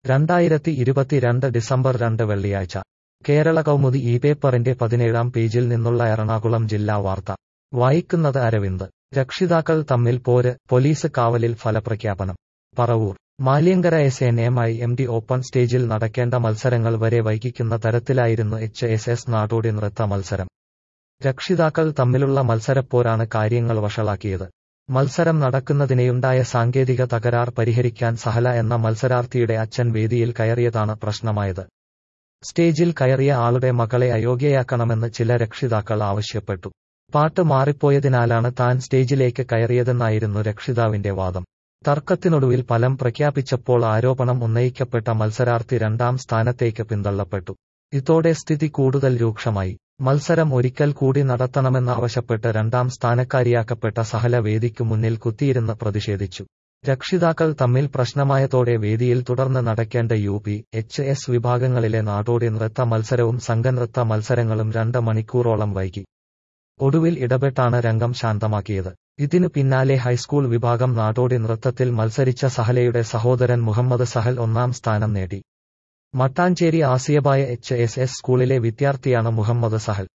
രണ്ടായിരത്തി ഇരുപത്തിരണ്ട് ഡിസംബർ രണ്ട് വെള്ളിയാഴ്ച കേരള കൗമുദി ഈ പേപ്പറിന്റെ പതിനേഴാം പേജിൽ നിന്നുള്ള എറണാകുളം ജില്ലാ വാർത്ത വായിക്കുന്നത് അരവിന്ദ് രക്ഷിതാക്കൾ തമ്മിൽ പോര് പോലീസ് കാവലിൽ ഫലപ്രഖ്യാപനം Paravur Maliyankara S N M I M D open സ്റ്റേജിൽ നടക്കേണ്ട മത്സരങ്ങൾ വരെ വൈകിക്കുന്ന തരത്തിലായിരുന്നു എച്ച് എസ് എസ് നാടോടി നൃത്ത മത്സരം രക്ഷിതാക്കൾ തമ്മിലുള്ള മത്സരപ്പോരാണ് കാര്യങ്ങൾ വഷളാക്കിയത് മത്സരം നടക്കുന്നതിനെയുണ്ടായ സാങ്കേതിക തകരാർ പരിഹരിക്കാൻ സഹല എന്ന മത്സരാർത്ഥിയുടെ അച്ഛൻ വേദിയിൽ കയറിയതാണ് പ്രശ്നമായത് സ്റ്റേജിൽ കയറിയ ആളുടെ മകളെ അയോഗ്യയാക്കണമെന്ന് ചില രക്ഷിതാക്കൾ ആവശ്യപ്പെട്ടു പാട്ട് മാറിപ്പോയതിനാലാണ് താൻ സ്റ്റേജിലേക്ക് കയറിയതെന്നായിരുന്നു രക്ഷിതാവിന്റെ വാദം തർക്കത്തിനൊടുവിൽ ഫലം പ്രഖ്യാപിച്ചപ്പോൾ ആരോപണം ഉന്നയിക്കപ്പെട്ട മത്സരാർത്ഥി രണ്ടാം സ്ഥാനത്തേക്ക് പിന്തള്ളപ്പെട്ടു ഇതോടെ സ്ഥിതി കൂടുതൽ രൂക്ഷമായി മത്സരം ഒരിക്കൽ കൂടി നടത്തണമെന്നാവശ്യപ്പെട്ട് രണ്ടാം സ്ഥാനക്കാരിയാക്കപ്പെട്ട സഹല വേദിക്കു മുന്നിൽ കുത്തിയിരുന്ന് പ്രതിഷേധിച്ചു രക്ഷിതാക്കൾ തമ്മിൽ പ്രശ്നമായതോടെ വേദിയിൽ തുടർന്ന് നടക്കേണ്ട യു പി എച്ച് എസ് വിഭാഗങ്ങളിലെ നാടോടി നൃത്ത മത്സരവും സംഘനൃത്ത മത്സരങ്ങളും രണ്ട് മണിക്കൂറോളം വൈകി ഒടുവിൽ ഇടപെട്ടാണ് രംഗം ശാന്തമാക്കിയത് ഇതിനു പിന്നാലെ ഹൈസ്കൂൾ വിഭാഗം നാടോടി നൃത്തത്തിൽ മത്സരിച്ച സഹലയുടെ സഹോദരൻ മുഹമ്മദ് സഹൽ ഒന്നാം സ്ഥാനം നേടി Mattancherry Asiabai H S S സ്കൂളിലെ വിദ്യാർത്ഥിയാണ് മുഹമ്മദ് സഹൽ